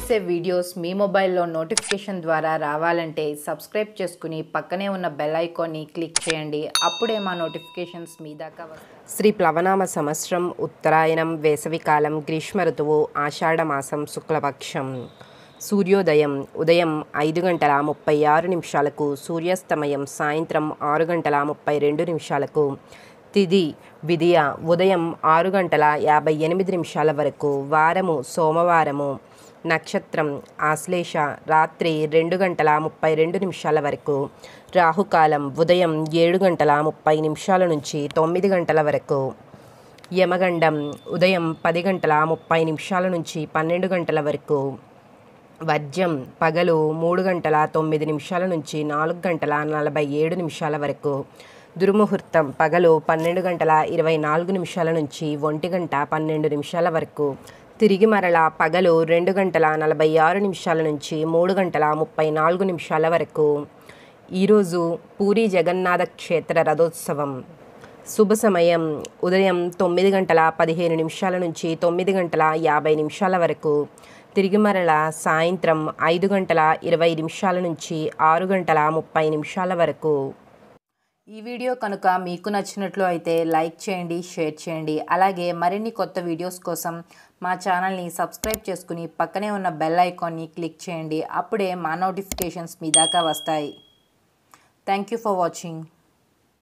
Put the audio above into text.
చేసే వీడియోస్ మీ మొబైల్లో నోటిఫికేషన్ ద్వారా రావాలంటే సబ్స్క్రైబ్ చేసుకుని పక్కనే ఉన్న బెల్ ఐకాన్ని క్లిక్ చేయండి అప్పుడే మా నోటిఫికేషన్స్ మీ దాకా వస్తాయి శ్రీ ప్లవనామ సంవత్సరం ఉత్తరాయణం వేసవికాలం గ్రీష్మ ఋతువు ఆషాఢమాసం శుక్లపక్షం సూర్యోదయం ఉదయం ఐదు గంటల ముప్పై ఆరు నిమిషాలకు సూర్యాస్తమయం సాయంత్రం ఆరు గంటల ముప్పై రెండు నిమిషాలకు తిది విధియ ఉదయం ఆరు గంటల యాభై ఎనిమిది నిమిషాల వరకు వారము సోమవారము నక్షత్రం ఆశ్లేష రాత్రి రెండు గంటల ముప్పై రెండు నిమిషాల వరకు రాహుకాలం ఉదయం ఏడు గంటల ముప్పై నిమిషాల నుంచి తొమ్మిది గంటల వరకు యమగండం ఉదయం పది గంటల ముప్పై నిమిషాల నుంచి పన్నెండు గంటల వరకు వర్జ్యం పగలు మూడు గంటల తొమ్మిది నిమిషాల నుంచి నాలుగు గంటల నలభై ఏడు నిమిషాల వరకు దుర్ముహూర్తం పగలు పన్నెండు గంటల ఇరవై నాలుగు నిమిషాల నుంచి ఒంటి గంట పన్నెండు నిమిషాల వరకు తిరిగి మరల పగలు రెండు గంటల నలభై ఆరు నిమిషాల నుంచి మూడు గంటల ముప్పై నాలుగు నిమిషాల వరకు ఈరోజు పూరి జగన్నాథ క్షేత్ర రథోత్సవం శుభ సమయం ఉదయం తొమ్మిది గంటల పదిహేను నిమిషాల నుంచి తొమ్మిది గంటల యాభై నిమిషాల వరకు తిరిగి మరల సాయంత్రం ఐదు గంటల ఇరవై నిమిషాల నుంచి ఆరు గంటల ముప్పై నిమిషాల వరకు ఈ వీడియో కనుక మీకు నచ్చినట్లు అయితే లైక్ చేయండి షేర్ చేయండి అలాగే మరిన్ని కొత్త వీడియోస్ కోసం మా ఛానల్ని సబ్స్క్రైబ్ చేసుకుని పక్కనే ఉన్న బెల్ ఐకాన్ని క్లిక్ చేయండి అప్పుడే మా నోటిఫికేషన్స్ మీ దాకా వస్తాయి థ్యాంక్ యూ ఫర్ వాచింగ్